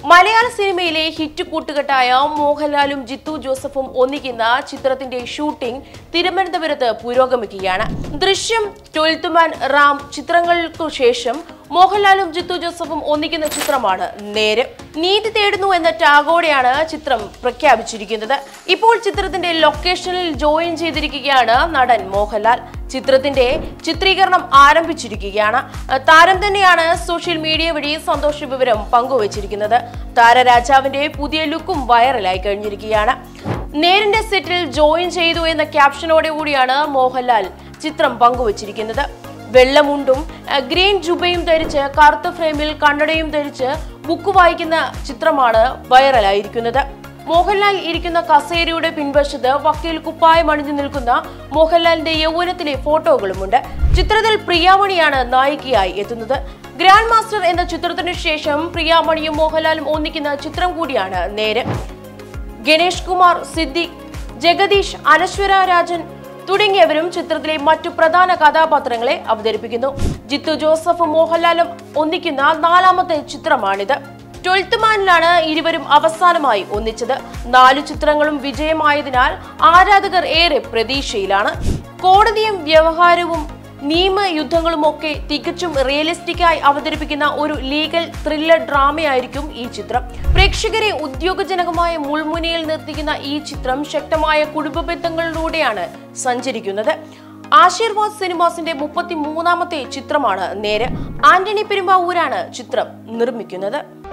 മലയാള സിനിമയിലെ ഹിറ്റ് കൂട്ടുകെട്ടായ മോഹൻലാലും ജിത്തു ജോസഫും ഒന്നിക്കുന്ന ചിത്രത്തിന്റെ ഷൂട്ടിംഗ് തിരുവനന്തപുരത്ത് പുരോഗമിക്കുകയാണ് ദൃശ്യം ട്വൽത്ത് മാൻ റാം ചിത്രങ്ങൾക്കു ശേഷം മോഹൻലാലും ജിത്തു ജോസഫും ഒന്നിക്കുന്ന ചിത്രമാണ് നേര് നീതി തേടുന്നു എന്ന ടാഗോടെയാണ് ചിത്രം പ്രഖ്യാപിച്ചിരിക്കുന്നത് ഇപ്പോൾ ചിത്രത്തിന്റെ ലൊക്കേഷനിൽ ജോയിൻ ചെയ്തിരിക്കുകയാണ് നടൻ മോഹൻലാൽ ചിത്രത്തിന്റെ ചിത്രീകരണം ആരംഭിച്ചിരിക്കുകയാണ് താരം തന്നെയാണ് സോഷ്യൽ മീഡിയ വഴി സന്തോഷ വിവരം പങ്കുവച്ചിരിക്കുന്നത് താരരാജാവിന്റെ പുതിയ ലുക്കും വൈറലായി കഴിഞ്ഞിരിക്കുകയാണ് നേരിന്റെ സെറ്റിൽ ജോയിൻ ചെയ്തു എന്ന ക്യാപ്ഷനോടെ കൂടിയാണ് മോഹൻലാൽ ചിത്രം പങ്കുവച്ചിരിക്കുന്നത് വെള്ളമുണ്ടും അഹ് ഗ്രീൻ ജുബയും ധരിച്ച് കറുത്ത ഫ്രെയിമിൽ കണ്ണടയും ധരിച്ച് ബുക്ക് വായിക്കുന്ന ചിത്രമാണ് വൈറലായിരിക്കുന്നത് മോഹൻലാൽ ഇരിക്കുന്ന കസേരയുടെ പിൻവശത്ത് വക്കീൽ കുപ്പായം അണിഞ്ഞു നിൽക്കുന്ന മോഹൻലാലിന്റെ യൗവനത്തിലെ ഫോട്ടോകളുമുണ്ട് ചിത്രത്തിൽ പ്രിയാമണിയാണ് നായികയായി എത്തുന്നത് ഗ്രാൻഡ് മാസ്റ്റർ എന്ന ചിത്രത്തിനു ശേഷം പ്രിയാമണിയും മോഹൻലാലും ഒന്നിക്കുന്ന ചിത്രം കൂടിയാണ് നേര് ഗണേഷ് കുമാർ സിദ്ദിഖ് ജഗദീഷ് അനശ്വര രാജൻ തുടങ്ങിയവരും ചിത്രത്തിലെ മറ്റു പ്രധാന കഥാപാത്രങ്ങളെ അവതരിപ്പിക്കുന്നു ജിത്തു ജോസഫും മോഹൻലാലും ഒന്നിക്കുന്ന നാലാമത്തെ ചിത്രമാണിത് ട്വൽത്ത് മാനിലാണ് ഇരുവരും അവസാനമായി ഒന്നിച്ചത് നാലു ചിത്രങ്ങളും വിജയമായതിനാൽ ആരാധകർ ഏറെ പ്രതീക്ഷയിലാണ് കോടതിയും വ്യവഹാരവും നിയമയുദ്ധങ്ങളും ഒക്കെ തികച്ചും റിയലിസ്റ്റിക്കായി അവതരിപ്പിക്കുന്ന ഒരു ലീഗൽ ത്രില്ലർ ഡ്രാമയായിരിക്കും ഈ ചിത്രം പ്രേക്ഷകരെ ഉദ്യോഗജനകമായ മുൾമുനയിൽ നിർത്തിക്കുന്ന ഈ ചിത്രം ശക്തമായ കുടുംബ ബന്ധങ്ങളിലൂടെയാണ് സഞ്ചരിക്കുന്നത് ആശീർവാദ് സിനിമാസിന്റെ മുപ്പത്തി മൂന്നാമത്തെ ചിത്രമാണ് നേര് ആന്റണി പെരുമ്പാവൂരാണ് ചിത്രം നിർമ്മിക്കുന്നത്